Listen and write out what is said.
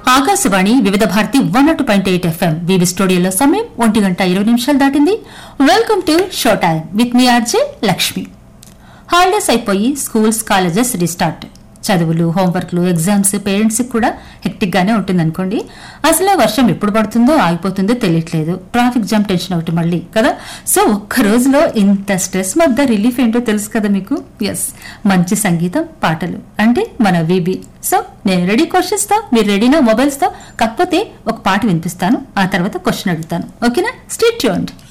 Akashvani Vividh Bharati one not point eight FM వివి స్టూడియోలో సమయం ఒంటి గంట ఇరవై నిమిషాలు దాటింది welcome to show time with మీ ఆర్జే లక్ష్మి హాలిడేస్ అయిపోయి స్కూల్స్ కాలేజెస్ రీస్టార్ట్ చదువులు హోంవర్క్లు ఎగ్జామ్స్ పేరెంట్స్ కూడా హెక్టిక్ గానే ఉంటుంది అనుకోండి అసలే వర్షం ఎప్పుడు పడుతుందో ఆగిపోతుందో తెలియట్లేదు ట్రాఫిక్ జామ్ టెన్షన్ ఒకటి మళ్ళీ కదా సో ఒక్క రోజులో ఇంత స్ట్రెస్ మధ్య రిలీఫ్ ఏంటో తెలుసు కదా మీకు ఎస్ మంచి సంగీతం పాటలు అంటే మన వీబీ సో నేను రెడీ క్వశ్చన్స్ తో మీరు రెడీనా మొబైల్స్ తో కాకపోతే ఒక పాట వినిపిస్తాను ఆ తర్వాత క్వశ్చన్ అడుగుతాను ఓకేనా స్టేట్ ట్యూన్డ్